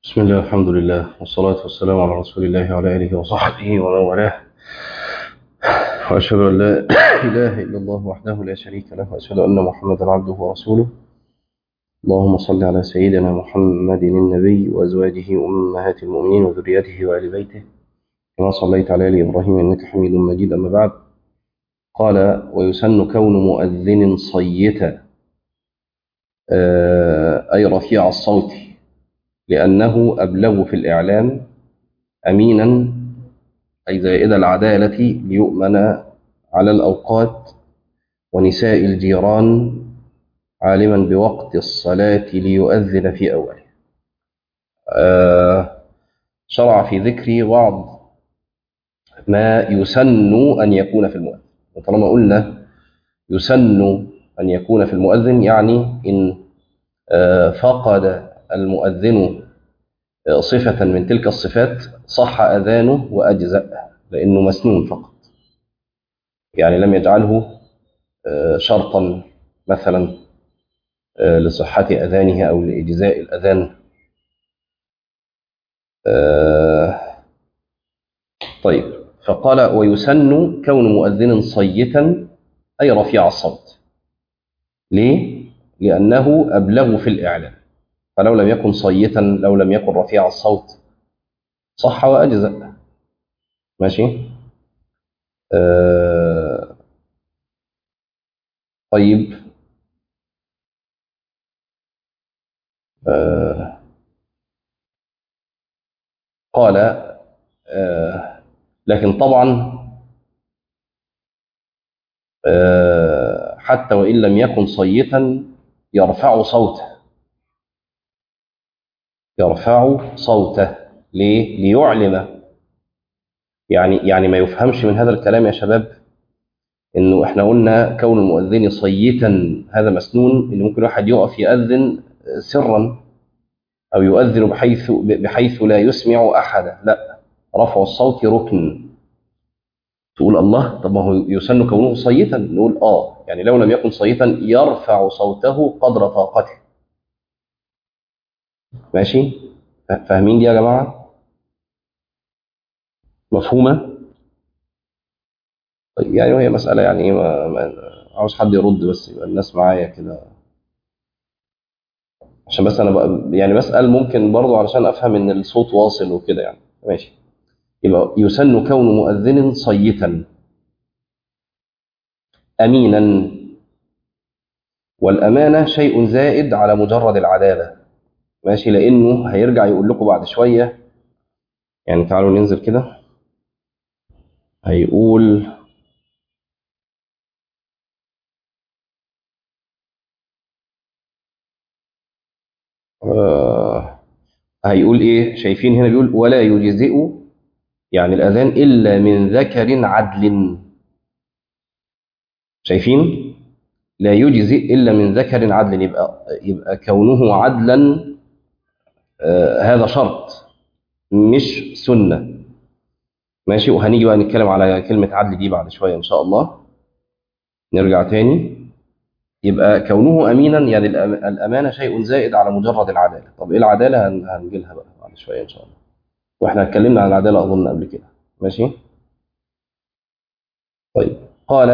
بسم الله الحمد لله والصلاة والسلام على رسول الله وعلى آله وصحبه ومن والاه وأشهد أن لا إله إلا الله وحده لا شريك له وأشهد أن محمدا عبده ورسوله اللهم صل على سيدنا محمد النبي وأزواجه أمهات المؤمنين وذريته وآل بيته كما صليت على آل إبراهيم إنك حميد مجيد أما بعد قال ويسن كون مؤذن صيتا أي رفيع الصوت لأنه أبلغ في الإعلام أمينا أي زائد العدالة ليؤمن على الأوقات ونساء الجيران عالما بوقت الصلاة ليؤذن في أوله آه شرع في ذكر بعض ما يسن أن يكون في المؤذن وطالما قلنا يسن أن يكون في المؤذن يعني إن آه فقد المؤذن صفة من تلك الصفات صح أذانه وأجزأ لأنه مسنون فقط يعني لم يجعله شرطا مثلا لصحة أذانه أو لإجزاء الأذان طيب فقال ويسن كون مؤذن صيتا أي رفيع الصوت ليه؟ لأنه أبلغ في الإعلام فلو لم يكن صيتا لو لم يكن رفيع الصوت صح وأجزأ ماشي آه طيب آه قال آه لكن طبعا آه حتى وإن لم يكن صيتا يرفع صوته يرفع صوته ليه؟ ليعلم يعني يعني ما يفهمش من هذا الكلام يا شباب انه احنا قلنا كون المؤذن صيتا هذا مسنون ان ممكن واحد يقف يأذن سرا او يؤذن بحيث بحيث لا يسمع احدا لا رفع الصوت ركن تقول الله طب ما هو يسن كونه صيتا نقول اه يعني لو لم يكن صيتا يرفع صوته قدر طاقته ماشي فاهمين دي يا جماعة مفهومة طيب يعني وهي مسألة يعني ايه ما ما عاوز حد يرد بس يبقى الناس معايا كده عشان بس انا بقى يعني بسأل ممكن برضو علشان افهم ان الصوت واصل وكده يعني ماشي يبقى يسن كون مؤذن صيتا امينا والامانه شيء زائد على مجرد العداله ماشي لانه هيرجع يقول لكم بعد شويه يعني تعالوا ننزل كده هيقول آه هيقول ايه شايفين هنا بيقول ولا يجزئ يعني الاذان الا من ذكر عدل شايفين لا يجزئ الا من ذكر عدل يبقى يبقى كونه عدلا آه هذا شرط مش سنة ماشي وهنيجي بقى نتكلم على كلمة عدل دي بعد شوية إن شاء الله نرجع تاني يبقى كونه أمينا يعني الأمانة شيء زائد على مجرد العدالة طب إيه العدالة هنجيلها بقى بعد شوية إن شاء الله وإحنا اتكلمنا عن العدالة أظن قبل كده ماشي طيب قال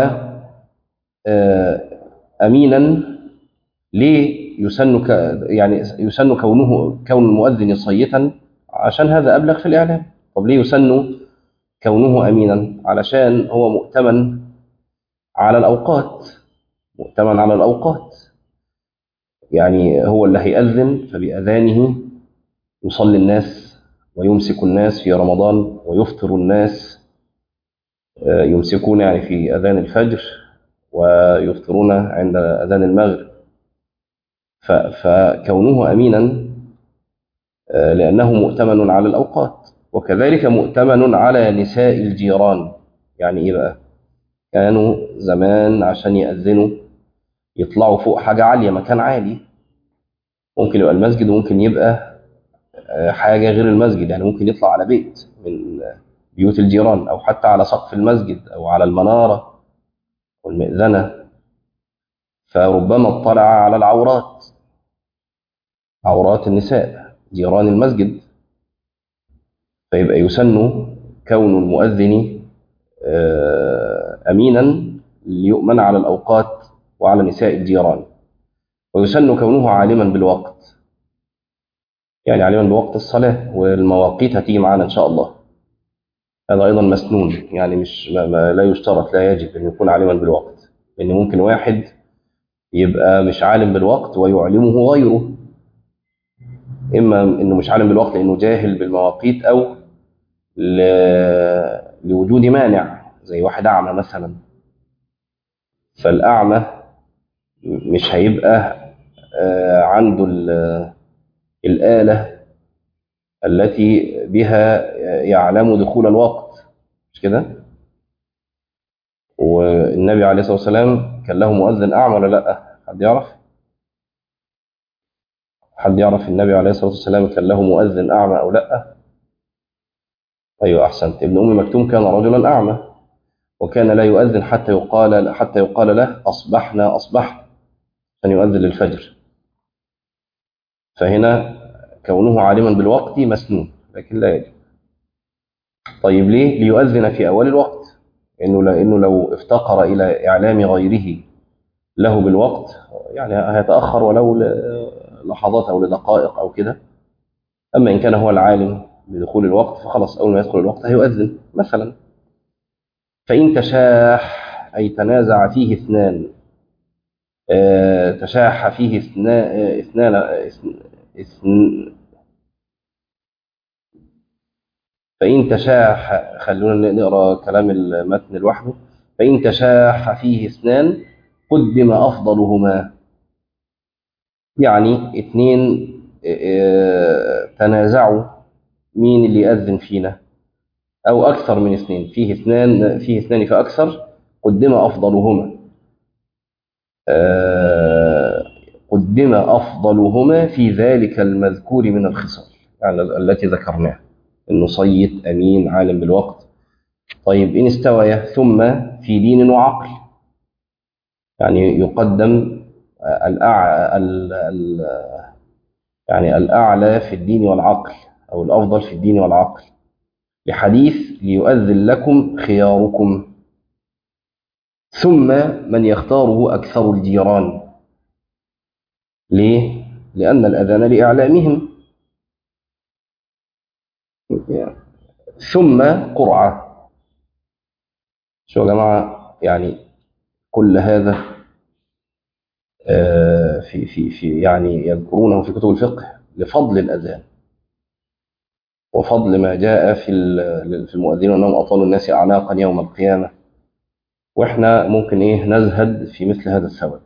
آه أمينا ليه يسن ك... يعني يسن كونه كون المؤذن صيتا عشان هذا أبلغ في الإعلام طب ليه يسن كونه أمينا علشان هو مؤتمن على الأوقات مؤتمن على الأوقات يعني هو اللي هيأذن فبأذانه يصلي الناس ويمسك الناس في رمضان ويفطر الناس يمسكون يعني في أذان الفجر ويفطرون عند أذان المغرب فكونه أمينا لأنه مؤتمن على الأوقات وكذلك مؤتمن على نساء الجيران يعني إيه بقى كانوا زمان عشان يأذنوا يطلعوا فوق حاجة عالية مكان عالي ممكن يبقى المسجد وممكن يبقى حاجة غير المسجد يعني ممكن يطلع على بيت من بيوت الجيران أو حتى على سقف المسجد أو على المنارة والمئذنة فربما اطلع على العورات عورات النساء جيران المسجد فيبقى يسن كون المؤذن أمينا ليؤمن على الأوقات وعلى نساء الجيران ويسن كونه عالما بالوقت يعني عالما بوقت الصلاة والمواقيت هتيجي معانا إن شاء الله هذا أيضا مسنون يعني مش ما ما لا يشترط لا يجب أن يكون عالما بالوقت لأن ممكن واحد يبقى مش عالم بالوقت ويعلمه غيره إما أنه مش عالم بالوقت لأنه جاهل بالمواقيت أو ل... لوجود مانع زي واحد أعمى مثلا فالأعمى مش هيبقى عنده الآلة التي بها يعلم دخول الوقت مش كده والنبي عليه الصلاة والسلام كان له مؤذن أعمى ولا لا حد يعرف حد يعرف النبي عليه الصلاة والسلام كان له مؤذن أعمى أو لا أيوة أحسنت ابن أم مكتوم كان رجلا أعمى وكان لا يؤذن حتى يقال حتى يقال له أصبحنا أصبحنا عشان يؤذن للفجر فهنا كونه عالما بالوقت مسنون لكن لا يجب طيب ليه ليؤذن في أول الوقت إنه لأنه لو افتقر إلى إعلام غيره له بالوقت يعني هيتأخر ولو لحظات أو لدقائق أو كده أما إن كان هو العالم بدخول الوقت فخلاص أول ما يدخل الوقت هيؤذن مثلا فإن تشاح أي تنازع فيه اثنان اه تشاح فيه اثنان اثنان فإن تشاح خلونا نقرأ كلام المتن لوحده فإن تشاح فيه اثنان قدم أفضلهما يعني اثنين اه تنازعوا مين اللي يأذن فينا أو أكثر من اثنين فيه اثنان فيه اثنان فأكثر قدم أفضلهما آه قدم أفضلهما في ذلك المذكور من الخصال يعني التي ذكرناها إنه صيت أمين عالم بالوقت طيب إن استويا ثم في دين وعقل يعني يقدم الأع... ال... ال... يعني الأعلى في الدين والعقل أو الأفضل في الدين والعقل لحديث ليؤذن لكم خياركم ثم من يختاره أكثر الجيران ليه؟ لأن الأذان لإعلامهم ثم قرعة شو يا جماعة يعني كل هذا في في في يعني يذكرونه في كتب الفقه لفضل الأذان وفضل ما جاء في في المؤذنين انهم اطالوا الناس اعناقا يوم القيامه واحنا ممكن ايه نزهد في مثل هذا الثواب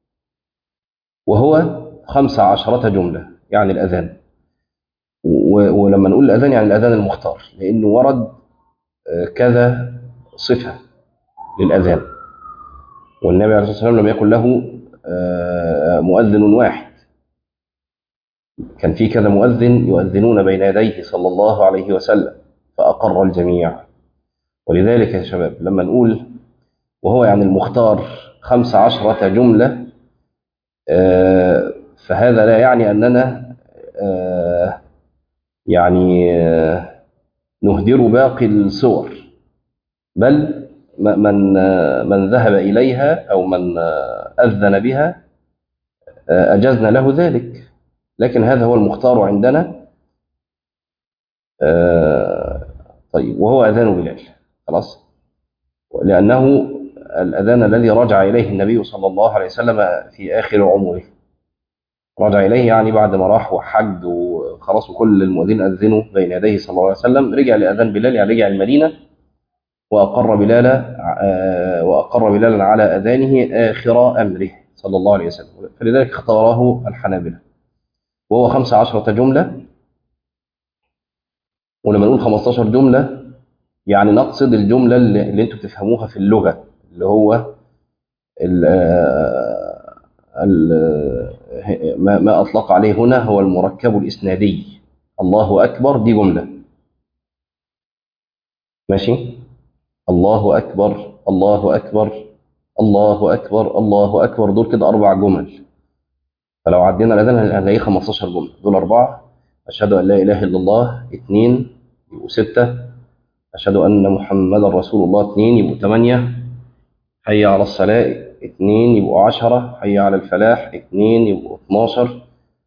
وهو خمس عشرة جملة يعني الأذان ولما نقول الأذان يعني الأذان المختار لأنه ورد كذا صفة للأذان والنبي عليه الصلاة والسلام لم يكن له مؤذن واحد كان في كذا مؤذن يؤذنون بين يديه صلى الله عليه وسلم فأقر الجميع ولذلك يا شباب لما نقول وهو يعني المختار خمس عشرة جملة فهذا لا يعني أننا يعني نهدر باقي الصور بل من من ذهب إليها أو من أذن بها أجزنا له ذلك لكن هذا هو المختار عندنا آه طيب وهو أذان بلال خلاص لأنه الأذان الذي رجع إليه النبي صلى الله عليه وسلم في آخر عمره رجع إليه يعني بعد ما راح وحج وخلاص وكل المؤذنين أذنوا بين يديه صلى الله عليه وسلم رجع لأذان بلال يعني رجع المدينة وأقر بلال آه وأقر بلالا على أذانه آخر أمره صلى الله عليه وسلم فلذلك اختاره الحنابلة وهو 15 جملة ولما نقول 15 جملة يعني نقصد الجملة اللي, اللي انتم بتفهموها في اللغة اللي هو ال ال ما, ما أطلق عليه هنا هو المركب الإسنادي الله أكبر دي جملة ماشي الله أكبر الله أكبر الله أكبر الله أكبر دول كده أربع جمل فلو عدينا الأذان هنلاقيه 15 جملة دول أربعة أشهد أن لا إله إلا الله اثنين يبقوا ستة أشهد أن محمدا رسول الله اثنين يبقوا ثمانية حي على الصلاة اثنين يبقوا عشرة حي على الفلاح اثنين يبقوا 12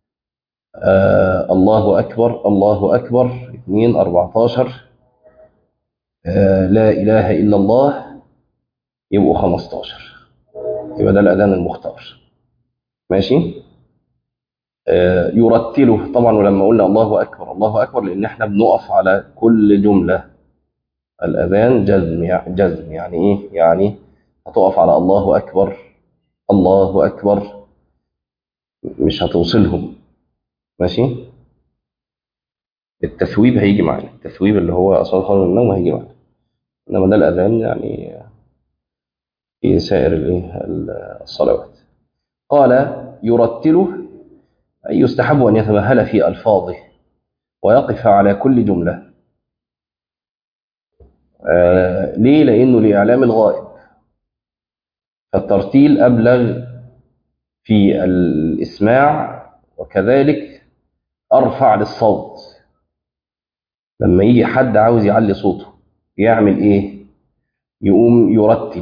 آه الله أكبر الله أكبر اثنين 14 آه لا إله إلا الله يبقوا 15 يبقى ده الأذان المختار ماشي آه يرتله طبعا ولما قلنا الله أكبر الله أكبر لأن احنا بنقف على كل جملة الأذان جزم يعني جزم يعني إيه يعني هتقف على الله أكبر الله أكبر مش هتوصلهم ماشي التثويب هيجي معنا التثويب اللي هو أصلا خير من النوم هيجي معنا إنما ده الأذان يعني في سائر الإيه الصلوات قال يرتله أي يستحب أن يتمهل في ألفاظه ويقف على كل جملة آه ليه؟ لأنه لإعلام الغائب فالترتيل أبلغ في الإسماع وكذلك أرفع للصوت لما يجي حد عاوز يعلي صوته يعمل إيه؟ يقوم يرتل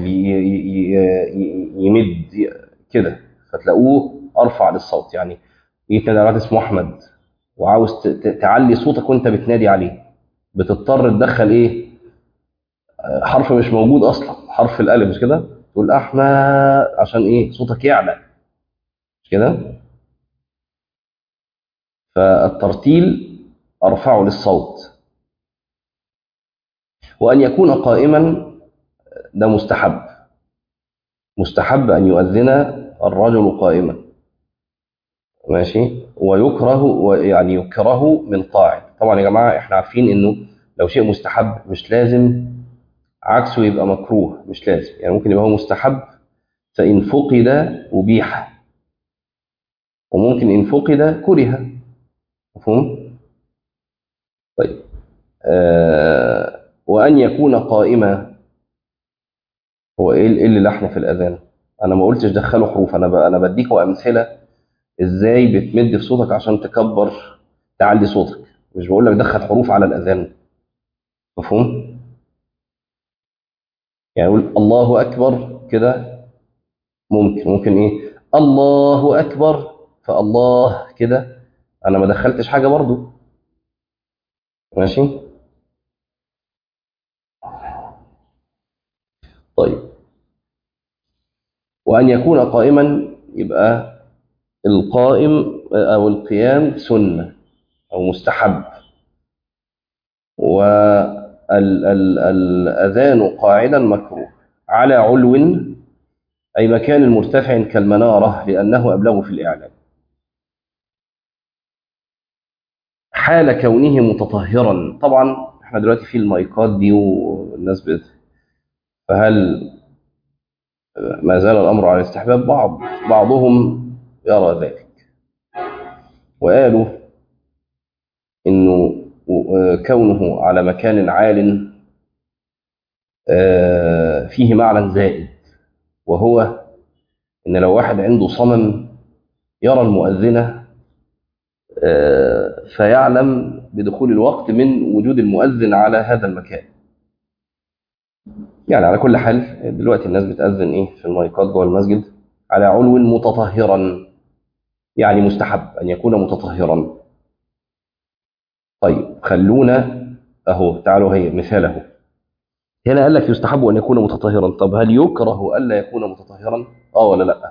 يمد كده فتلاقوه أرفع للصوت يعني يتنادى على اسمه أحمد وعاوز تعلي صوتك وأنت بتنادي عليه بتضطر تدخل إيه؟ حرف مش موجود أصلا حرف الألف مش كده؟ تقول أحمد عشان إيه؟ صوتك يعلى مش كده؟ فالترتيل أرفعه للصوت وأن يكون قائما ده مستحب مستحب أن يؤذن الرجل قائما ماشي ويكره يعني يكره من قاعد طبعا يا جماعة احنا عارفين انه لو شيء مستحب مش لازم عكسه يبقى مكروه مش لازم يعني ممكن يبقى هو مستحب فإن فقد أبيح وممكن إن فقد كره مفهوم؟ طيب آه وأن يكون قائما هو إيه اللي لحن في الأذان؟ أنا ما قلتش دخلوا حروف أنا أنا بديكوا أمثلة إزاي بتمد في صوتك عشان تكبر تعلي صوتك مش بقول لك دخل حروف على الأذان مفهوم؟ يعني أقول الله أكبر كده ممكن ممكن إيه؟ الله أكبر فالله كده أنا ما دخلتش حاجة برضو ماشي؟ طيب وأن يكون قائما يبقى القائم أو القيام سنة أو مستحب والأذان قاعدا مكروه على علو أي مكان مرتفع كالمنارة لأنه أبلغ في الإعلام حال كونه متطهرا طبعا احنا دلوقتي في المايكات دي والناس بت... فهل ما زال الأمر على استحباب بعض بعضهم يرى ذلك وقالوا إنه كونه على مكان عال فيه معنى زائد وهو إن لو واحد عنده صمم يرى المؤذنة فيعلم بدخول الوقت من وجود المؤذن على هذا المكان يعني على كل حال دلوقتي الناس بتأذن إيه في المايكات جوه المسجد على علو متطهرا يعني مستحب أن يكون متطهرا طيب خلونا أهو تعالوا هي مثال أهو هنا قال لك يستحب أن يكون متطهرا طب هل يكره ألا يكون متطهرا آه ولا لأ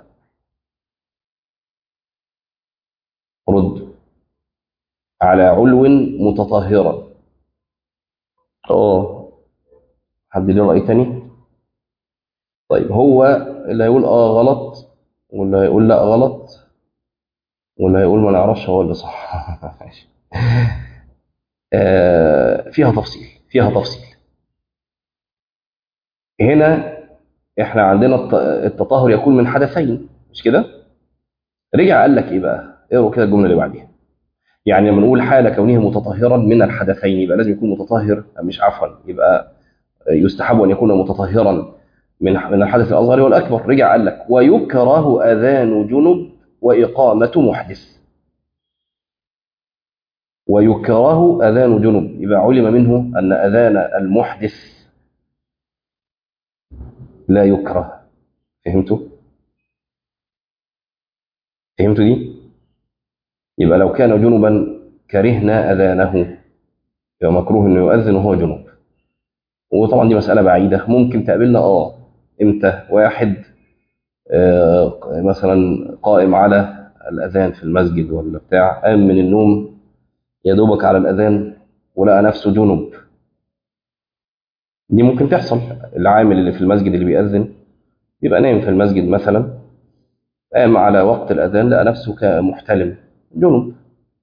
رد على علو متطهرا اه حد ليه رأي تاني طيب هو اللي هيقول اه غلط واللي هيقول لا غلط واللي هيقول ما نعرفش هو اللي صح ماشي آه فيها تفصيل فيها تفصيل هنا احنا عندنا التطهر يكون من حدثين مش كده رجع قال لك ايه بقى اقروا كده الجمله اللي بعديها يعني لما نقول حال كونه متطهرا من الحدثين يبقى لازم يكون متطهر مش عفوا يبقى يستحب ان يكون متطهرا من من الحدث الاصغر والاكبر رجع قال لك ويكره اذان جنب واقامه محدث ويكره أذان جنب يبقى علم منه أن أذان المحدث لا يكره فهمتوا؟ فهمتوا دي؟ يبقى لو كان جنبا كرهنا أذانه يبقى مكروه أنه يؤذن وهو جنب وطبعا دي مسألة بعيدة ممكن تقابلنا آه إمتى واحد آه مثلا قائم على الأذان في المسجد ولا بتاع قام من النوم يا دوبك على الأذان ولقى نفسه جنب دي ممكن تحصل العامل اللي في المسجد اللي بيأذن بيبقى نايم في المسجد مثلا قام على وقت الأذان لقى نفسه كمحتلم جنب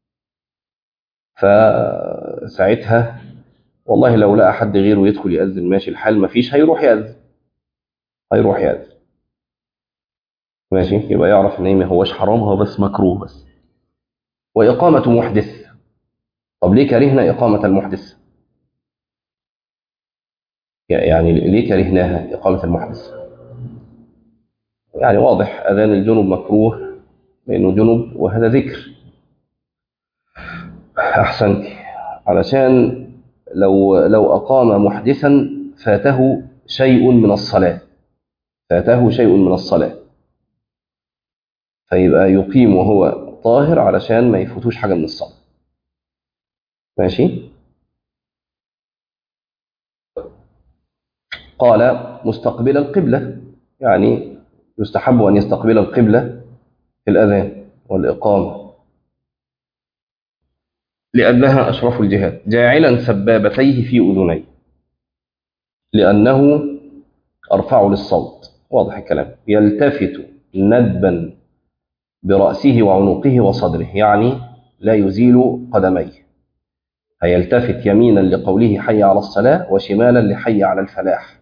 فساعتها والله لو لقى حد غيره يدخل يأذن ماشي الحال مفيش هيروح يأذن هيروح يأذن ماشي يبقى يعرف ان ما هوش حرام هو بس مكروه بس وإقامة محدث طب ليه كرهنا إقامة المحدث يعني ليه كرهناها إقامة المحدث يعني واضح أذان الجنوب مكروه لأنه جنوب وهذا ذكر أحسنت علشان لو لو أقام محدثا فاته شيء من الصلاة فاته شيء من الصلاة فيبقى يقيم وهو طاهر علشان ما يفوتوش حاجة من الصلاة ماشي قال مستقبل القبلة يعني يستحب أن يستقبل القبلة في الأذان والإقامة لأنها أشرف الجهاد جاعلا سبابتيه في أذنيه لأنه أرفع للصوت واضح الكلام يلتفت ندبا برأسه وعنقه وصدره يعني لا يزيل قدميه هيلتفت يمينا لقوله حي على الصلاة وشمالا لحي على الفلاح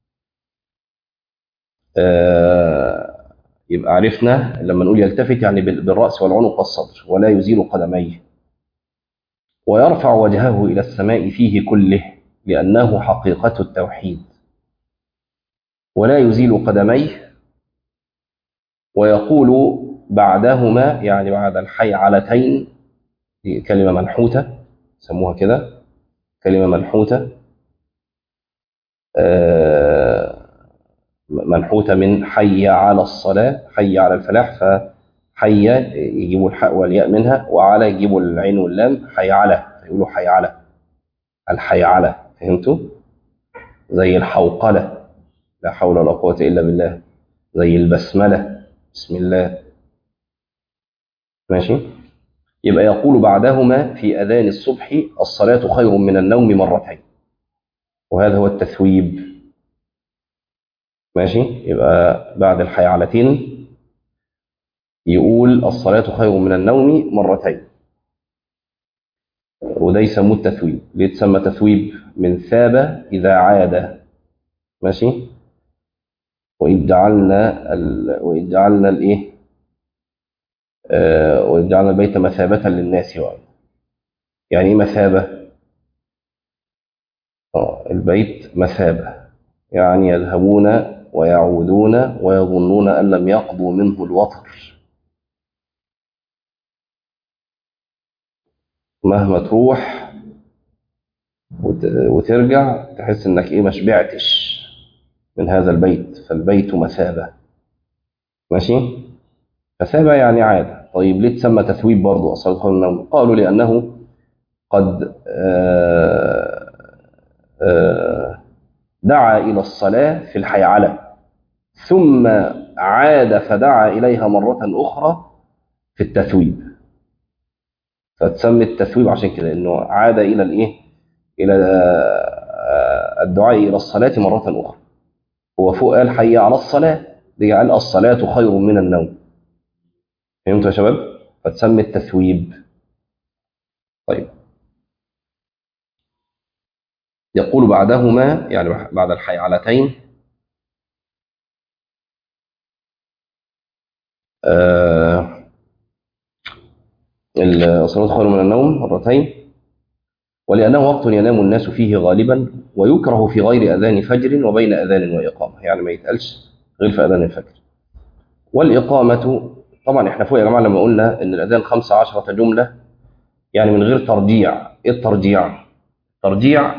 آه يبقى عرفنا لما نقول يلتفت يعني بالرأس والعنق والصدر ولا يزيل قدميه ويرفع وجهه إلى السماء فيه كله لأنه حقيقة التوحيد ولا يزيل قدميه ويقول بعدهما يعني بعد الحيعلتين دي كلمة منحوتة سموها كده كلمة منحوتة آه منحوتة من حي على الصلاة حي على الفلاح فحي يجيبوا الحاء والياء منها وعلى يجيبوا العين واللام حي على يقولوا حي على الحي على فهمتوا زي الحوقلة لا حول ولا قوة إلا بالله زي البسملة بسم الله ماشي يبقى يقول بعدهما في أذان الصبح الصلاة خير من النوم مرتين وهذا هو التثويب ماشي يبقى بعد الحيعلتين يقول الصلاة خير من النوم مرتين وده يسموه التثويب ليه تسمى تثويب من ثاب إذا عاد ماشي وإذ جعلنا ال... وإذ جعلنا الإيه آه وإذ جعلنا البيت مثابة للناس وعلا. يعني إيه مثابة آه البيت مثابة يعني يذهبون ويعودون ويظنون أن لم يقضوا منه الوطر مهما تروح وترجع تحس انك ايه ما شبعتش من هذا البيت فالبيت مثابة ماشي مثابة يعني عادة طيب ليه تسمى تثويب برضو أصلا النوم قالوا لأنه قد آآ آآ دعا إلى الصلاة في الحيعلة ثم عاد فدعا إليها مرة أخرى في التثويب فتسمي التثويب عشان كده انه عاد الى الايه الى الدعاء الى الصلاه مره اخرى هو فوق قال حي على الصلاه دي قال الصلاه خير من النوم فهمتوا يا شباب فتسمي التثويب طيب يقول بعدهما يعني بعد الحيعلتين آه الصلاة خير من النوم مرتين ولأنه وقت ينام الناس فيه غالبا ويكره في غير أذان فجر وبين أذان وإقامة يعني ما يتقالش غير في أذان الفجر والإقامة طبعا احنا فوق يا جماعة لما قلنا إن الأذان خمسة عشرة جملة يعني من غير ترجيع ايه الترجيع ترجيع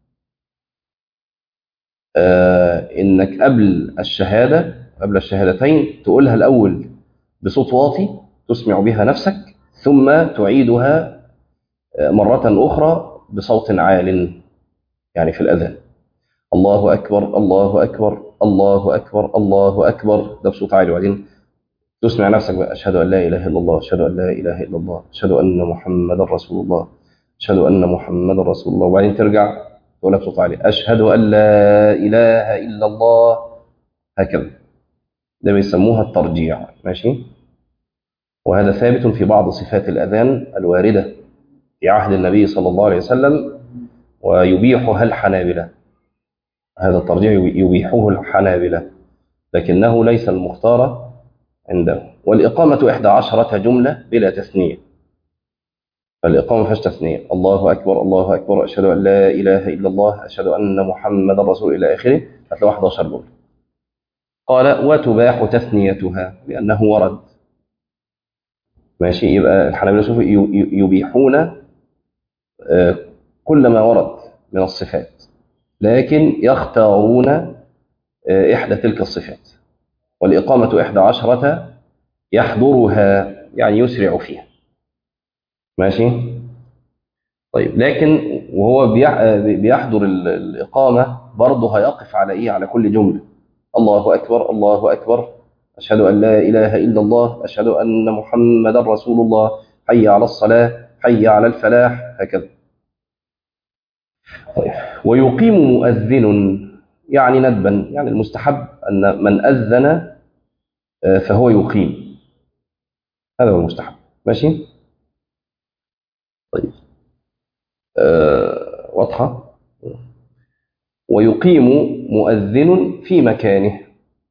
آه انك قبل الشهاده قبل الشهادتين تقولها الاول بصوت واطي تسمع بها نفسك ثم تعيدها آه، مره اخرى بصوت عال يعني في الاذان الله اكبر الله اكبر الله اكبر الله اكبر ده بصوت عالي وبعدين تسمع نفسك بقى أشهد أن لا إله إلا الله أشهد أن لا إله إلا الله أشهد أن محمدا رسول الله أشهد أن محمدا رسول الله وبعدين ترجع تقول لك صوت عالي أشهد أن لا إله إلا الله هكذا ده بيسموها الترجيع ماشي وهذا ثابت في بعض صفات الأذان الواردة في عهد النبي صلى الله عليه وسلم ويبيحها الحنابلة هذا الترجيع يبيحه الحنابلة لكنه ليس المختار عنده والإقامة إحدى عشرة جملة بلا تثنية فالإقامة فيهاش تثنية الله أكبر الله أكبر أشهد أن لا إله إلا الله أشهد أن محمد رسول إلى آخره هتلاقي 11 جملة قال وتباح تثنيتها لأنه ورد ماشي يبقى الحنابلة شوفوا يبيحون آه، كل ما ورد من الصفات لكن يختارون آه، إحدى تلك الصفات والإقامة إحدى عشرة يحضرها يعني يسرع فيها ماشي طيب لكن وهو بيحضر الإقامة برضه هيقف على إيه على كل جملة الله أكبر الله أكبر أشهد أن لا إله إلا الله أشهد أن محمد رسول الله حي على الصلاة حي على الفلاح هكذا طيب ويقيم مؤذن يعني ندبا يعني المستحب أن من أذن فهو يقيم هذا هو المستحب ماشي طيب أه واضحة ويقيم مؤذن في مكانه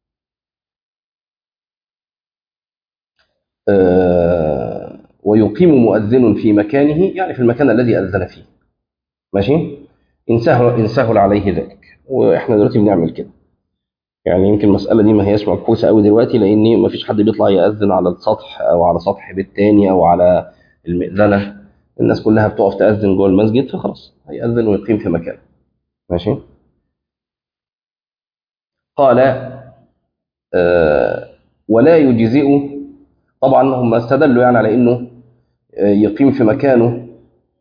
أه ويقيم مؤذن في مكانه يعني في المكان الذي أذن فيه ماشي إن سهل, إن سهل عليه ذلك وإحنا دلوقتي بنعمل كده يعني يمكن المسألة دي ما هياش معكوسة قوي دلوقتي لأن ما فيش حد بيطلع يأذن على السطح أو على سطح بيت تاني أو على المئذنة الناس كلها بتقف تأذن جوه المسجد فخلاص هيأذن ويقيم في مكانه ماشي قال آه ولا يجزئ طبعا هم استدلوا يعني على انه يقيم في مكانه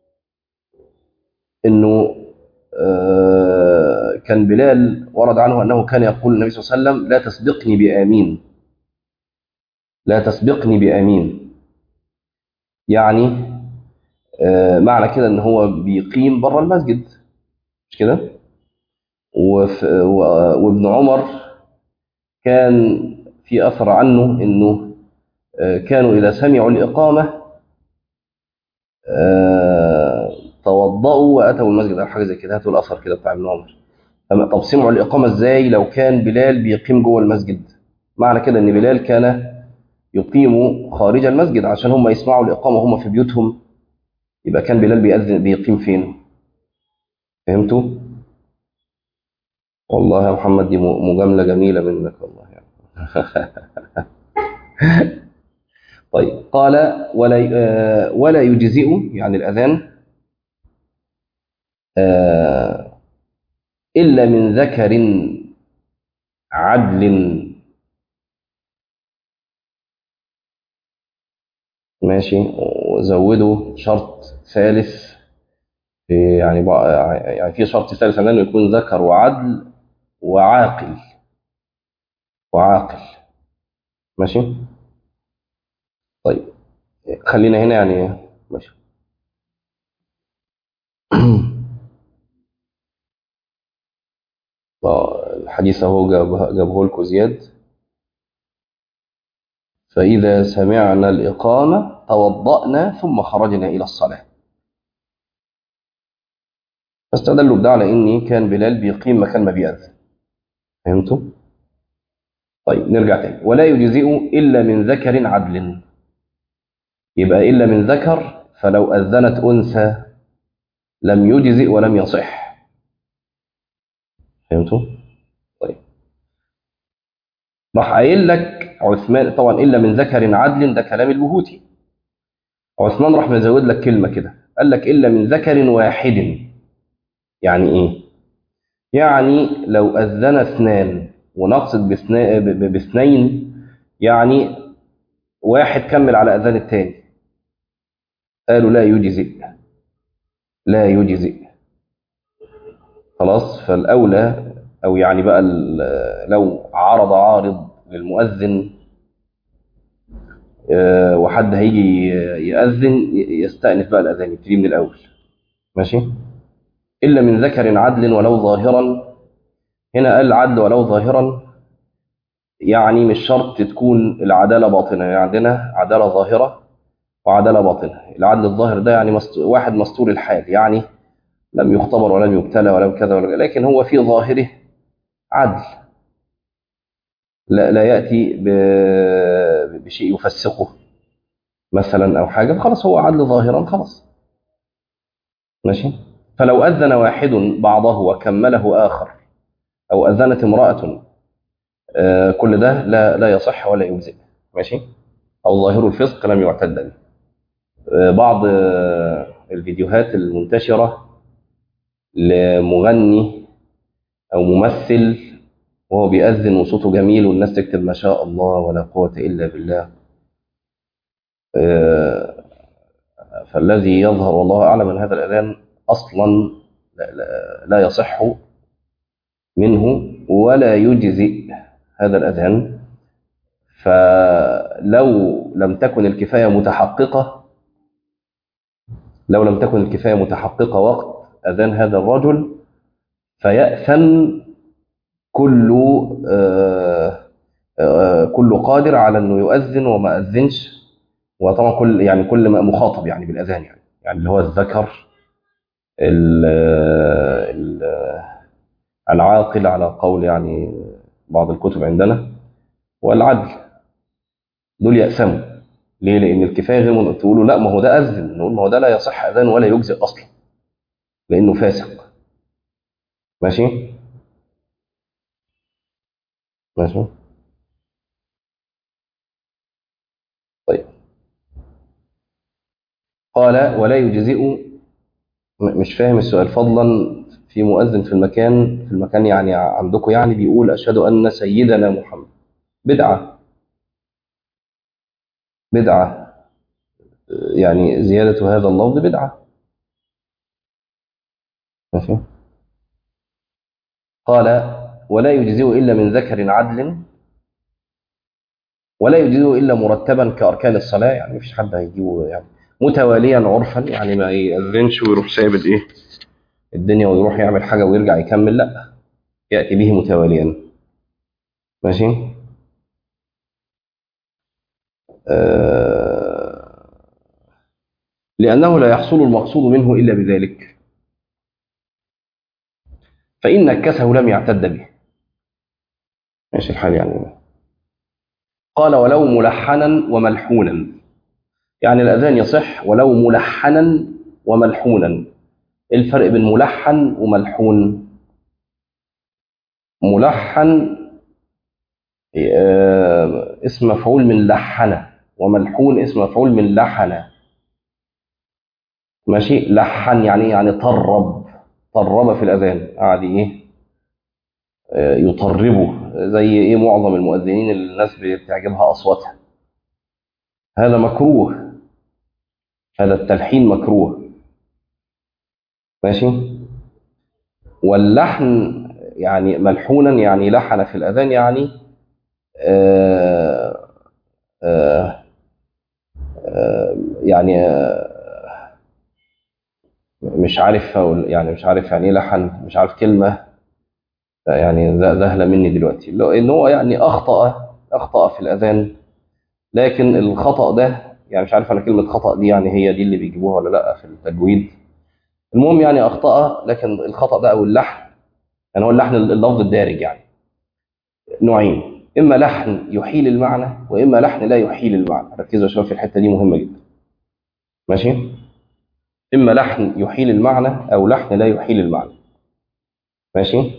انه آه كان بلال ورد عنه انه كان يقول النبي صلى الله عليه وسلم لا تسبقني بامين لا تسبقني بامين يعني آه معنى كده ان هو بيقيم بره المسجد مش كده وابن عمر كان في اثر عنه انه آه كانوا اذا سمعوا الاقامه آه توضأوا واتوا المسجد او حاجه زي كده هاتوا الاثر كده بتاع ابن عمر طب سمعوا الإقامة إزاي لو كان بلال بيقيم جوه المسجد معنى كده إن بلال كان يقيم خارج المسجد عشان هم يسمعوا الإقامة هم في بيوتهم يبقى كان بلال بيأذن بيقيم فين فهمتوا والله يا محمد دي مجاملة جميلة منك والله يعني. طيب قال ولا ولا يجزئ يعني الأذان آه إلا من ذكر عدل ماشي وزودوا شرط ثالث في يعني بقى يعني في شرط ثالث انه يكون ذكر وعدل وعاقل وعاقل ماشي طيب خلينا هنا يعني ماشي الحديث اهو جابه لكم زياد فإذا سمعنا الإقامة توضأنا ثم خرجنا إلى الصلاة فاستدلوا بده على إن كان بلال بيقيم مكان ما بيأذن فهمتوا؟ طيب نرجع تاني ولا يجزئ إلا من ذكر عدل يبقى إلا من ذكر فلو أذنت أنثى لم يجزئ ولم يصح فهمتوا؟ طيب راح قايل لك عثمان طبعا الا من ذكر عدل ده كلام البهوتي عثمان راح مزود لك كلمة كده قال لك إلا من ذكر واحد يعني إيه؟ يعني لو أذن اثنان ونقصد باثنا- ب- ب- باثنين يعني واحد كمل على أذان الثاني قالوا لا يجزئ لا يجزئ خلاص فالأولى أو يعني بقى ال- لو عرض عارض للمؤذن آه، وحد هيجي يأذن ي- يستأنف بقى الأذان يبتدي من الأول ماشي إلا من ذكر عدل ولو ظاهرا هنا قال عدل ولو ظاهرا يعني مش شرط تكون العدالة باطنة يعني عندنا عدالة ظاهرة وعدالة باطنة العدل الظاهر ده يعني مست... واحد مستور الحال يعني لم يختبر ولم يبتلى ولم كذا ولا لكن هو في ظاهره عدل لا, لا يأتي ب... بشيء يفسقه مثلا أو حاجة خلاص هو عدل ظاهرا خلاص ماشي فلو أذن واحد بعضه وكمله آخر أو أذنت امرأة آه، كل ده لا لا يصح ولا يجزئ ماشي أو ظاهر الفسق لم يعتد به آه، بعض آه، الفيديوهات المنتشرة لمغني أو ممثل وهو بيأذن وصوته جميل والناس تكتب ما شاء الله ولا قوة إلا بالله آه، فالذي يظهر والله أعلم أن هذا الأذان أصلا لا, لا, لا يصح منه ولا يجزئ هذا الأذان فلو لم تكن الكفاية متحققة لو لم تكن الكفاية متحققة وقت أذان هذا الرجل فيأثم كل آه، آه، كل قادر على انه يؤذن وما اذنش وطبعا كل يعني كل ما مخاطب يعني بالاذان يعني يعني اللي هو الذكر ال- ال- العاقل على قول يعني بعض الكتب عندنا والعدل دول يأسموا ليه؟ لأن الكفاية غير من تقولوا لا ما هو ده أذن نقول ما هو ده لا يصح أذان ولا يجزئ أصلا لأنه فاسق ماشي؟ ماشي؟ طيب قال ولا يجزئ م- مش فاهم السؤال فضلا في مؤذن في المكان في المكان يعني عندكم يعني بيقول أشهد أن سيدنا محمد بدعة بدعة يعني زيادة هذا اللفظ بدعة ماشي قال ولا يجزئ إلا من ذكر عدل ولا يجزئ إلا مرتبا كأركان الصلاة يعني مفيش حد هيجيبه يعني متواليا عرفا يعني ما يأذنش ويروح سايب الايه الدنيا ويروح يعمل حاجة ويرجع يكمل لا يأتي به متواليا ماشي آه لأنه لا يحصل المقصود منه إلا بذلك فإن نكسه لم يعتد به ماشي الحال يعني قال ولو ملحنا وملحونا يعني الأذان يصح ولو ملحنا وملحونا إيه الفرق بين ملحن وملحون ملحن آه، اسم مفعول من لحن وملحون اسم مفعول من لحن ماشي لحن يعني إيه؟ يعني طرب طرب في الأذان قاعد إيه آه، يطربه زي إيه معظم المؤذنين اللي الناس بتعجبها أصواتها هذا مكروه هذا التلحين مكروه ماشي واللحن يعني ملحونا يعني لحن في الأذان يعني آه آه آه يعني آه مش عارف أقول- يعني مش عارف يعني ايه لحن مش عارف كلمة يعني ذ- ذهلة مني دلوقتي لو ان هو يعني اخطأ اخطأ في الاذان لكن الخطأ ده يعني مش عارف انا كلمة خطأ دي يعني هي دي اللي بيجيبوها ولا لا في التجويد المهم يعني اخطأ لكن الخطأ ده او اللحن يعني هو اللحن اللفظ الدارج يعني نوعين اما لحن يحيل المعنى واما لحن لا يحيل المعنى ركزوا شويه في الحته دي مهمه جدا ماشي اما لحن يحيل المعنى او لحن لا يحيل المعنى ماشي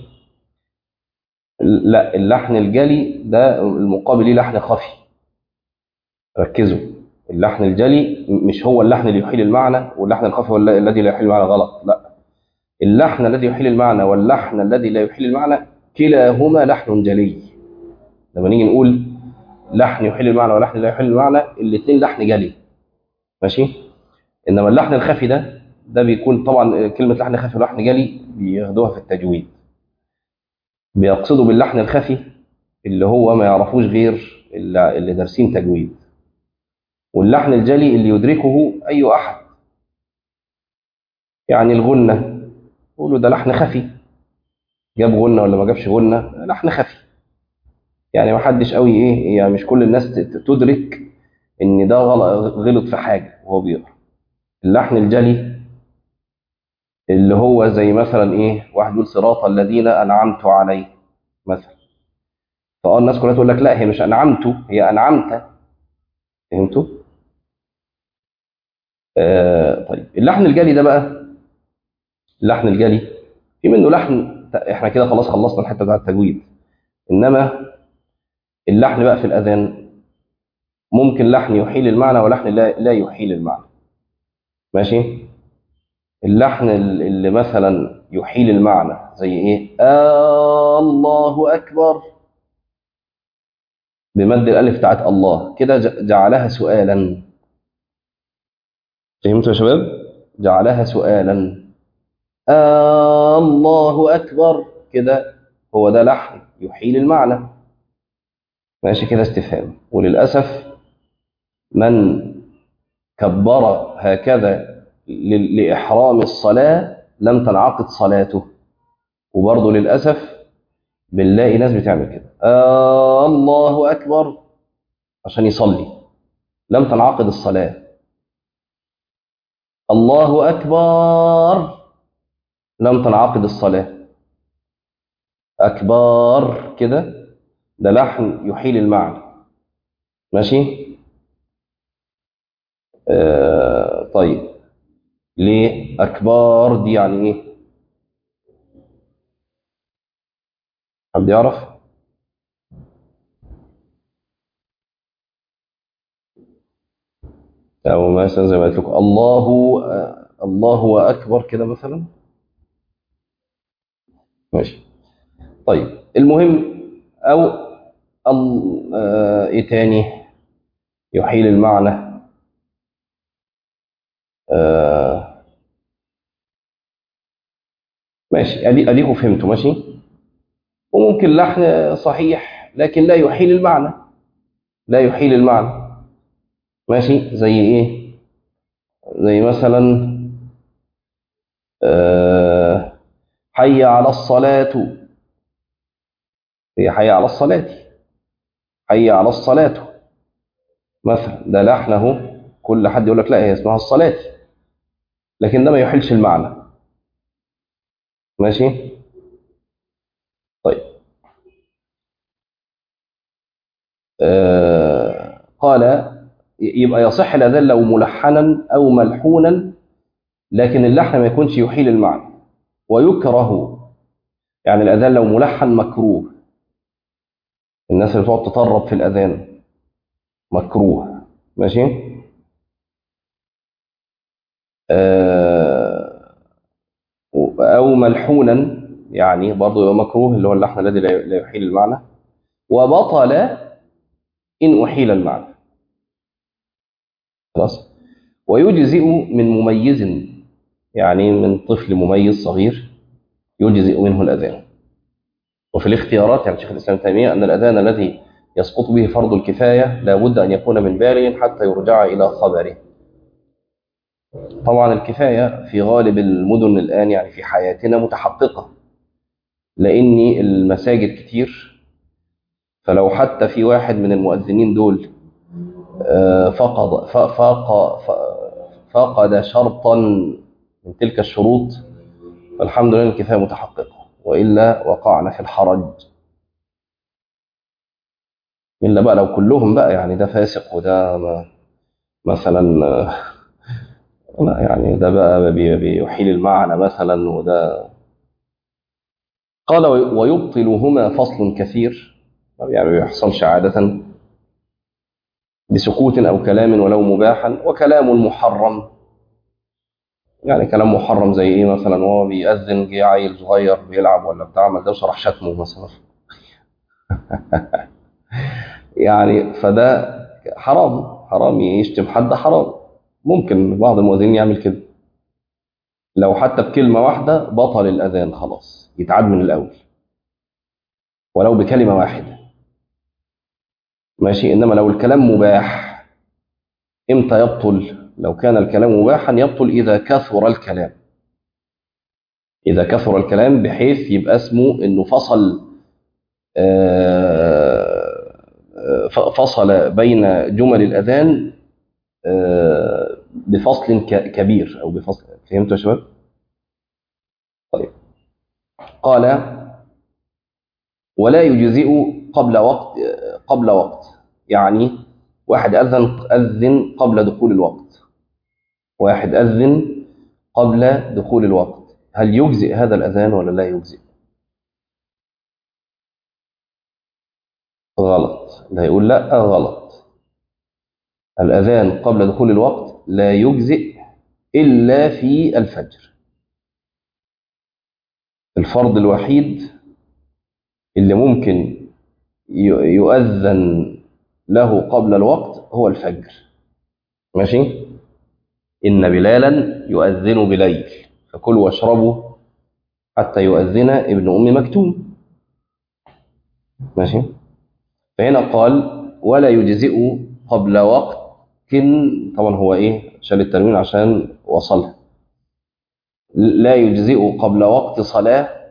لا اللحن الجلي ده المقابل ليه لحن خفي ركزوا اللحن الجلي مش هو اللحن اللي يحيل المعنى واللحن الخفي هو الذي لا يحيل المعنى غلط لا اللحن الذي يحيل المعنى واللحن الذي لا يحيل المعنى كلاهما لحن جلي لما نيجي نقول لحن يحيل المعنى ولحن لا يحيل المعنى الاثنين لحن جلي ماشي انما اللحن الخفي ده ده بيكون طبعا كلمه لحن خفي ولحن جلي بياخدوها في التجويد بيقصدوا باللحن الخفي اللي هو ما يعرفوش غير اللي اللي دارسين تجويد واللحن الجلي اللي يدركه اي احد يعني الغنه يقولوا ده لحن خفي جاب غنه ولا ما جابش غنه لحن خفي يعني ما حدش قوي ايه يعني مش كل الناس تدرك ان ده غلط في حاجه وهو بيقرا اللحن الجلي اللي هو زي مثلا ايه واحد يقول صراط الذين انعمت عليه مثلا فاه الناس كلها تقول لك لا هي مش انعمت هي انعمت فهمتوا آه طيب اللحن الجلي ده بقى اللحن الجلي في منه لحن احنا كده خلاص خلصنا الحته بتاعت التجويد انما اللحن بقى في الاذان ممكن لحن يحيل المعنى ولحن لا, لا يحيل المعنى ماشي اللحن اللي مثلا يحيل المعنى زي ايه آه الله اكبر بمد الالف بتاعت الله كده جعلها سؤالا فهمتوا يا شباب جعلها سؤالا آه الله اكبر كده هو ده لحن يحيل المعنى ماشي كده استفهام وللاسف من كبر هكذا لإحرام الصلاة لم تنعقد صلاته وبرضه للأسف بنلاقي ناس بتعمل كده آه الله أكبر عشان يصلي لم تنعقد الصلاة الله أكبر لم تنعقد الصلاة أكبر كده ده لحن يحيل المعنى ماشي آه طيب ليه أكبار دي يعني إيه حد يعرف أو مثلا زي ما قلت لكم الله آه الله أكبر كده مثلا ماشي طيب المهم أو آه إيه تاني يحيل المعنى آه ماشي اديكم فهمتوا ماشي وممكن لحن صحيح لكن لا يحيل المعنى لا يحيل المعنى ماشي زي ايه زي مثلا آه حي على الصلاة هي حي على الصلاة حي على الصلاة مثلا ده لحنه كل حد يقول لك لا هي اسمها الصلاة لكن ده ما يحلش المعنى ماشي طيب آه قال يبقى يصح الأذان لو ملحنا أو ملحونا لكن اللحن ما يكونش يحيل المعنى ويكره يعني الأذان لو ملحن مكروه الناس اللي تقعد تطرب في الأذان مكروه ماشي آه أو ملحونا يعني برضه يبقى مكروه اللي هو اللحن الذي لا يحيل المعنى وبطل إن أحيل المعنى خلاص ويجزئ من مميز يعني من طفل مميز صغير يجزئ منه الأذان وفي الاختيارات يعني شيخ الإسلام تيمية أن الأذان الذي يسقط به فرض الكفاية لا بد أن يكون من بالغ حتى يرجع إلى خبره طبعا الكفاية في غالب المدن الآن يعني في حياتنا متحققة لأن المساجد كتير فلو حتى في واحد من المؤذنين دول فقد فاق فقد شرطا من تلك الشروط فالحمد لله الكفاية متحققة وإلا وقعنا في الحرج إلا بقى لو كلهم بقى يعني ده فاسق وده مثلا لا يعني ده بقى بيحيل المعنى مثلا وده قال ويبطلهما فصل كثير يعني ما بيحصلش عادة بسكوت أو كلام ولو مباحا وكلام محرم يعني كلام محرم زي ايه مثلا وهو بيأذن جه عيل صغير بيلعب ولا بتاع ما ده راح شتمه مثلا يعني فده حرام حرام يشتم حد حرام ممكن بعض المؤذنين يعمل كده لو حتى بكلمة واحدة بطل الأذان خلاص يتعاد من الأول ولو بكلمة واحدة ماشي إنما لو الكلام مباح إمتى يبطل لو كان الكلام مباحا يبطل إذا كثر الكلام إذا كثر الكلام بحيث يبقى اسمه إنه فصل فصل بين جمل الأذان بفصل كبير أو بفصل فهمتوا يا شباب؟ طيب قال ولا يجزئ قبل وقت قبل وقت يعني واحد أذن أذن قبل دخول الوقت واحد أذن قبل دخول الوقت هل يجزئ هذا الأذان ولا لا يجزئ غلط لا يقول لا غلط الأذان قبل دخول الوقت لا يجزئ إلا في الفجر الفرض الوحيد اللي ممكن يؤذن له قبل الوقت هو الفجر ماشي إن بلالا يؤذن بليل فكلوا واشربوا حتى يؤذن ابن أم مكتوم ماشي فهنا قال ولا يجزئ قبل وقت طبعا هو ايه شال التنوين عشان وصلها لا يجزئ قبل وقت صلاة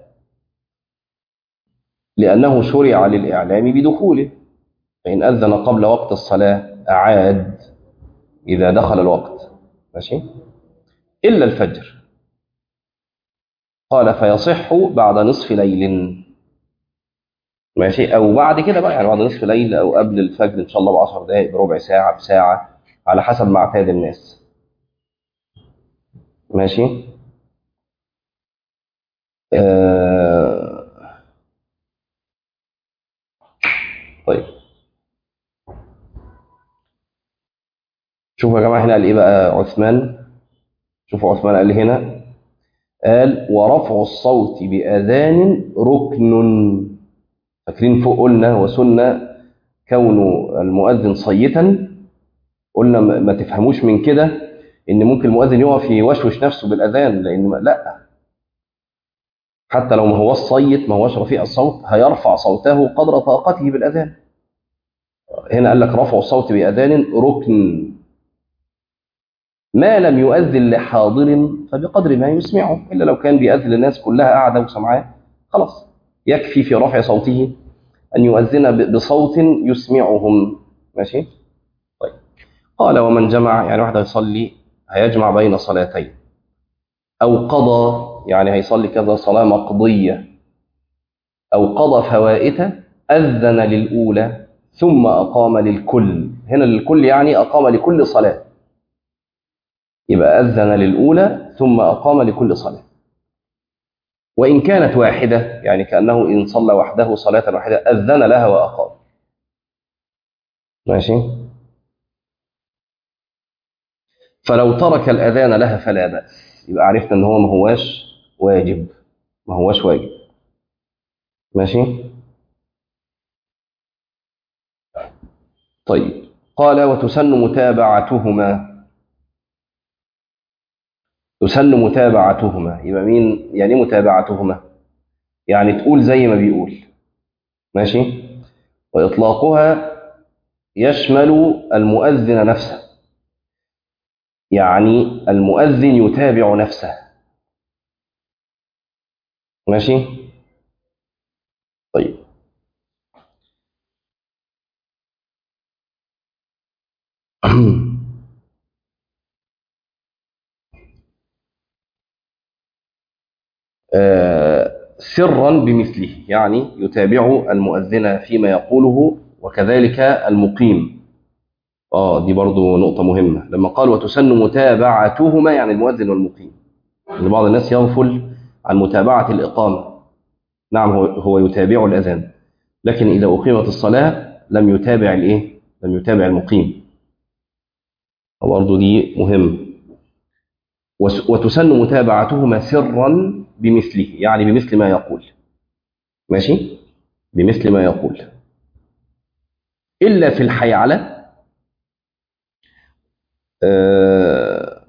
لأنه شرع للإعلام بدخوله فإن أذن قبل وقت الصلاة أعاد إذا دخل الوقت ماشي إلا الفجر قال فيصح بعد نصف ليل ماشي أو بعد كده بقى يعني بعد نصف ليل أو قبل الفجر إن شاء الله بعشر دقائق بربع ساعة بساعة على حسب ما اعتاد الناس ماشي آه طيب شوفوا يا جماعة هنا قال إيه بقى عثمان شوفوا عثمان قال هنا قال ورفع الصوت بأذان ركن فاكرين فوق قلنا وسنة كون المؤذن صيتا قلنا ما تفهموش من كده ان ممكن المؤذن يقف يوشوش نفسه بالاذان لان لا حتى لو ما هو صيت ما هوش رفيع الصوت هيرفع صوته قدر طاقته بالاذان هنا قال لك رفع الصوت باذان ركن ما لم يؤذن لحاضر فبقدر ما يسمعه الا لو كان بيأذن للناس كلها قاعده وسمعاه خلاص يكفي في رفع صوته ان يؤذن بصوت يسمعهم ماشي طيب قال ومن جمع يعني واحد هيصلي هيجمع بين صلاتين أو قضى يعني هيصلي كذا صلاة مقضية أو قضى فوائت أذن للأولى ثم أقام للكل هنا للكل يعني أقام لكل صلاة يبقى أذن للأولى ثم أقام لكل صلاة وإن كانت واحدة يعني كأنه إن صلى وحده صلاة واحدة أذن لها وأقام ماشي فلو ترك الأذان لها فلا بأس يبقى عرفنا ان هو ما هواش واجب ما هواش واجب ماشي طيب قال وتسن متابعتهما تسن متابعتهما يبقى مين يعني ايه متابعتهما يعني تقول زي ما بيقول ماشي وإطلاقها يشمل المؤذن نفسه يعني المؤذن يتابع نفسه ماشي طيب سرا بمثله يعني يتابع المؤذن فيما يقوله وكذلك المقيم اه دي برضو نقطة مهمة لما قال وتسن متابعتهما يعني المؤذن والمقيم ان بعض الناس يغفل عن متابعة الإقامة نعم هو, هو يتابع الأذان لكن إذا أقيمت الصلاة لم يتابع الإيه؟ لم يتابع المقيم برضه دي مهم وس- وتسن متابعتهما سرا بمثله يعني بمثل ما يقول ماشي بمثل ما يقول إلا في الحيعلة آه،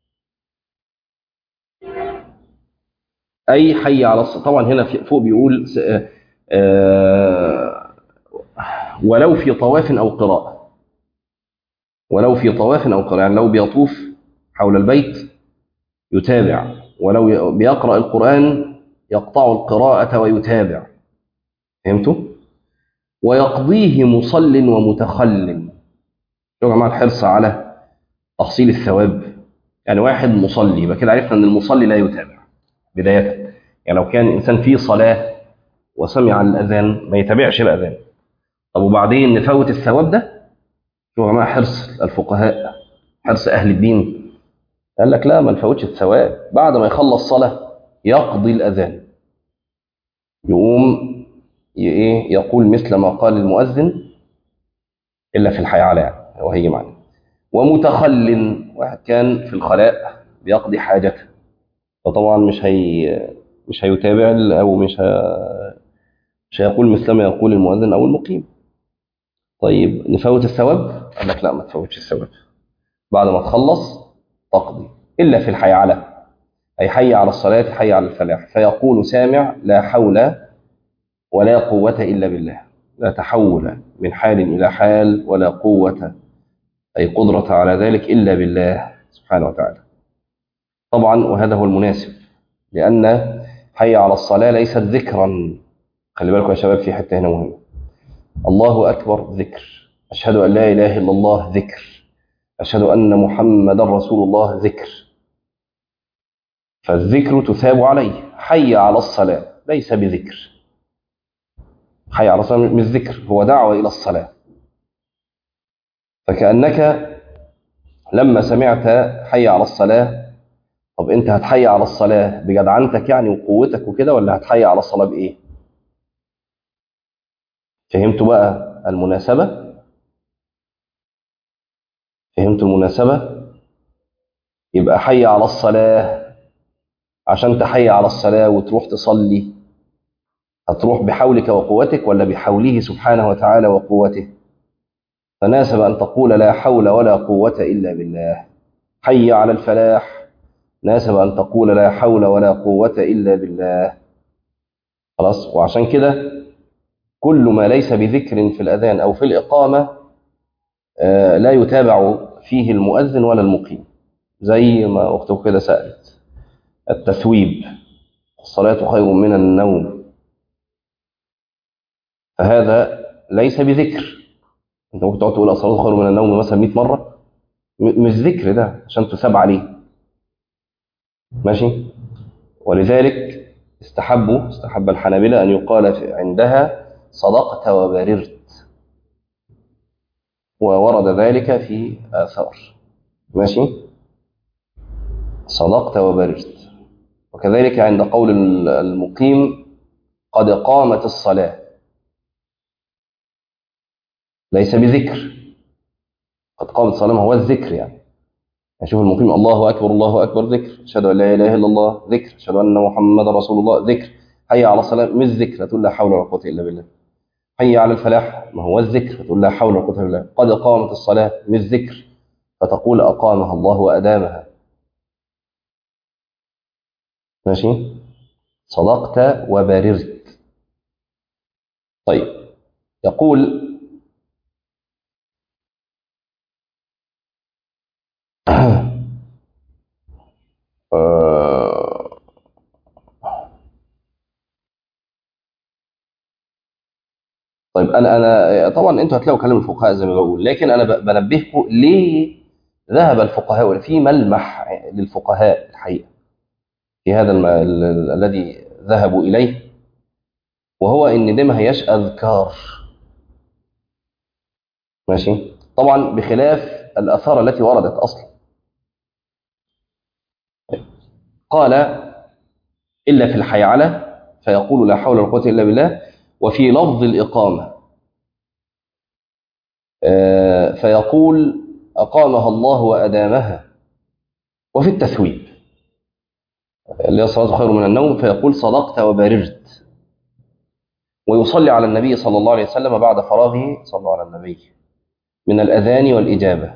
أي حي على الصلاة طبعا هنا في- فوق بيقول س- آه، آه، ولو في طواف أو قراءة ولو في طواف أو قراءة يعني لو بيطوف حول البيت يتابع ولو ي- بيقرأ القرآن يقطع القراءة ويتابع فهمتوا؟ ويقضيه مصل ومتخل شوفوا يا جماعة الحرص على تحصيل الثواب يعني واحد مصلي يبقى كده عرفنا ان المصلي لا يتابع بداية يعني لو كان انسان في صلاة وسمع الاذان ما يتابعش الاذان طب وبعدين نفوت الثواب ده شوفوا يا جماعة حرص الفقهاء حرص اهل الدين قال لك لا ما نفوتش الثواب بعد ما يخلص صلاة يقضي الاذان يقوم ي- ايه يقول مثل ما قال المؤذن الا في الحياه على يعني وهي معنى ومتخل واحد كان في الخلاء بيقضي حاجته فطبعا مش هي مش هيتابع ال- او مش ه... مش هيقول مثل ما يقول المؤذن او المقيم طيب نفوت الثواب قال لك لا ما تفوتش الثواب بعد ما تخلص تقضي الا في الحي على اي حي على الصلاه حي على الفلاح فيقول سامع لا حول ولا قوه الا بالله لا تحول من حال الى حال ولا قوه أي قدرة على ذلك إلا بالله سبحانه وتعالى طبعا وهذا هو المناسب لأن حي على الصلاة ليست ذكرا خلي بالكم يا شباب في حتة هنا مهمة الله أكبر ذكر أشهد أن لا إله إلا الله ذكر أشهد أن محمدا رسول الله ذكر فالذكر تثاب عليه حي على الصلاة ليس بذكر حي على الصلاة مش ذكر هو دعوة إلى الصلاة فكأنك لما سمعت حي على الصلاة طب انت هتحي على الصلاة بجدعنتك يعني وقوتك وكده ولا هتحي على الصلاة بإيه فهمتوا بقى المناسبة فهمتوا المناسبة يبقى حي على الصلاة عشان تحي على الصلاة وتروح تصلي هتروح بحولك وقوتك ولا بحوله سبحانه وتعالى وقوته فناسب أن تقول لا حول ولا قوة إلا بالله حي على الفلاح ناسب أن تقول لا حول ولا قوة إلا بالله خلاص وعشان كده كل ما ليس بذكر في الأذان أو في الإقامة آه، لا يتابع فيه المؤذن ولا المقيم زي ما أختك كده سألت التثويب الصلاة خير من النوم فهذا ليس بذكر انت ممكن تقعد تقول الصلاه خير من النوم مثلا 100 مره م- مش ذكر ده عشان تثاب عليه ماشي ولذلك استحبوا استحب الحنابلة أن يقال في- عندها صدقت وبررت وورد ذلك في آثار ماشي صدقت وبررت وكذلك عند قول ال- المقيم قد قامت الصلاة ليس بذكر قد قامت الصلاة ما هو الذكر يعني أشوف المقيم الله أكبر الله أكبر ذكر أشهد أن لا إله إلا الله ذكر أشهد أن محمدا رسول الله ذكر حي على الصلاة مش ذكر تقول لا حول ولا قوة إلا بالله حي على الفلاح ما هو الذكر تقول لا حول ولا قوة إلا بالله قد قامت الصلاة مش ذكر فتقول أقامها الله وأدامها ماشي صدقت وبررت طيب يقول آه، طيب انا انا طبعا انتوا هتلاقوا كلام الفقهاء زي ما بقول لكن انا ب- بنبهكم ليه ذهب الفقهاء في ملمح للفقهاء الحقيقه في هذا الم... ال- ال- الذي ذهبوا اليه وهو ان دي ما هياش اذكار ماشي طبعا بخلاف الاثار التي وردت اصلا قال الا في الحيعله فيقول لا حول ولا قوه الا بالله وفي لفظ الاقامه آه، فيقول أقامها الله وأدامها وفي التثويب اللي هي الصلاة خير من النوم فيقول صدقت وبررت ويصلي على النبي صلى الله عليه وسلم بعد فراغه صلى الله على النبي من الأذان والإجابة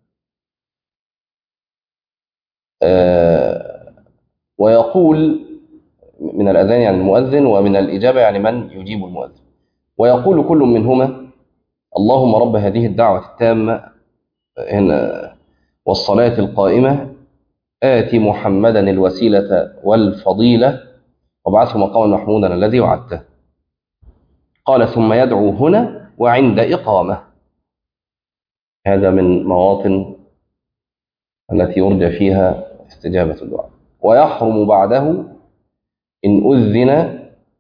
آه ويقول من الأذان يعني المؤذن ومن الإجابة يعني من يجيب المؤذن ويقول كل منهما اللهم رب هذه الدعوة التامة هنا والصلاة القائمة آت محمدا الوسيلة والفضيلة وابعثه مقاما محمودا الذي وعدته قال ثم يدعو هنا وعند إقامة هذا من مواطن التي يرجى فيها استجابة الدعاء ويحرم بعده إن أذن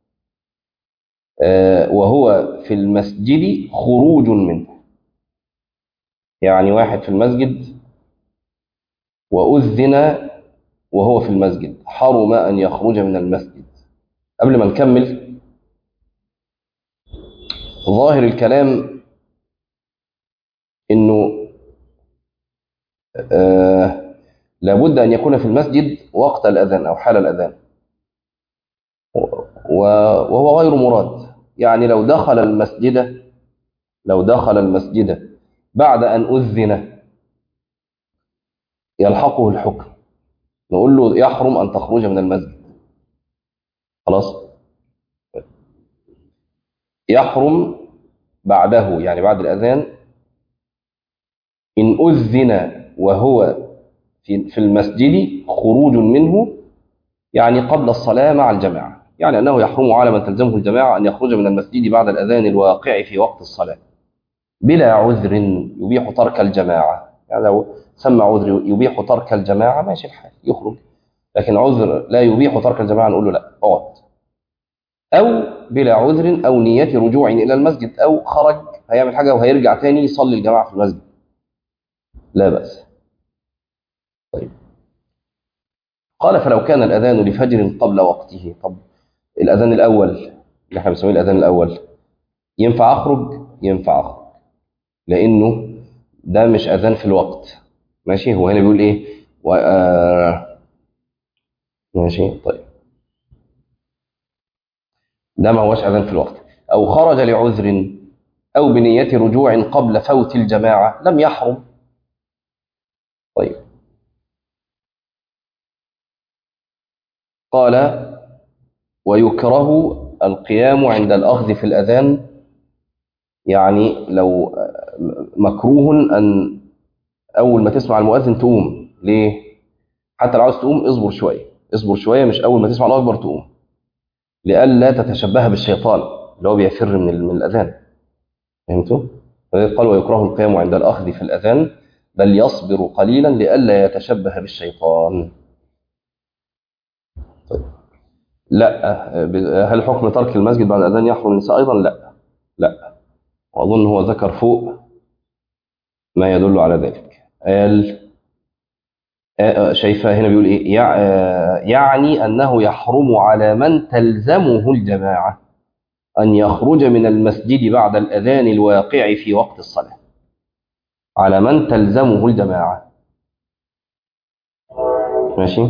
وهو في المسجد خروج منه يعني واحد في المسجد وأذن وهو في المسجد حرم أن يخرج من المسجد قبل ما نكمل ظاهر الكلام إنه آه لابد أن يكون في المسجد وقت الأذان أو حال الأذان وهو غير مراد يعني لو دخل المسجد لو دخل المسجد بعد أن أذن يلحقه الحكم نقول له يحرم أن تخرج من المسجد خلاص يحرم بعده يعني بعد الأذان إن أذن وهو في في المسجد خروج منه يعني قبل الصلاة مع الجماعة يعني أنه يحرم على من تلزمه الجماعة أن يخرج من المسجد بعد الأذان الواقع في وقت الصلاة بلا عذر يبيح ترك الجماعة يعني لو سمى عذر يبيح ترك الجماعة ماشي الحال يخرج لكن عذر لا يبيح ترك الجماعة نقول له لا اقعد أو بلا عذر أو نية رجوع إلى المسجد أو خرج هيعمل حاجة وهيرجع تاني يصلي الجماعة في المسجد لا بأس طيب قال فلو كان الأذان لفجر قبل وقته طب الأذان الأول اللي احنا بنسميه الأذان الأول ينفع أخرج ينفع أخرج لأنه ده مش أذان في الوقت ماشي هو هنا بيقول إيه و... آه... ماشي طيب ده ما هوش أذان في الوقت أو خرج لعذر أو بنية رجوع قبل فوت الجماعة لم يحرم طيب قال ويكره القيام عند الأخذ في الأذان يعني لو مكروه أن أول ما تسمع المؤذن تقوم ليه؟ حتى لو عاوز تقوم اصبر شوية اصبر شوية مش أول ما تسمع الله أكبر تقوم لئلا تتشبه بالشيطان اللي هو بيفر من, من الأذان فهمتوا؟ قال ويكره القيام عند الأخذ في الأذان بل يصبر قليلا لئلا يتشبه بالشيطان طيب لا هل حكم ترك المسجد بعد الأذان يحرم النساء أيضا لا لا وأظن هو ذكر فوق ما يدل على ذلك قال شايفة هنا بيقول إيه يعني أنه يحرم على من تلزمه الجماعة أن يخرج من المسجد بعد الأذان الواقع في وقت الصلاة على من تلزمه الجماعة ماشي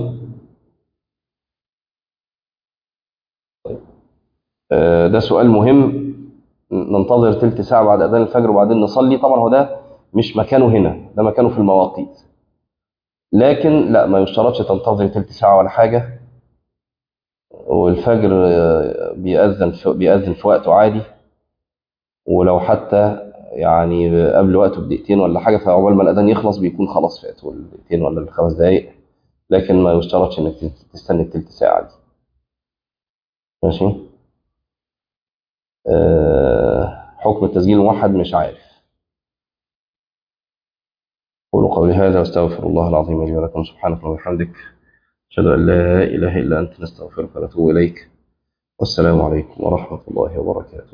ده سؤال مهم ننتظر تلت ساعة بعد أذان الفجر وبعدين نصلي طبعا هو ده مش مكانه هنا ده مكانه في المواقيت لكن لا ما يشترطش تنتظر تلت ساعة ولا حاجة والفجر بيأذن في بيأذن في وقته عادي ولو حتى يعني قبل وقته بدقيقتين ولا حاجة فعقبال ما الأذان يخلص بيكون خلاص فاتوا الدقيقتين ولا الخمس دقايق لكن ما يشترطش إنك تستنى التلت ساعة دي ماشي أه حكم التسجيل الموحد مش عارف قولوا قولي هذا واستغفر الله العظيم لي ولكم سبحانك اللهم وبحمدك أشهد أن لا إله إلا أنت نستغفرك ونتوب إليك والسلام عليكم ورحمة الله وبركاته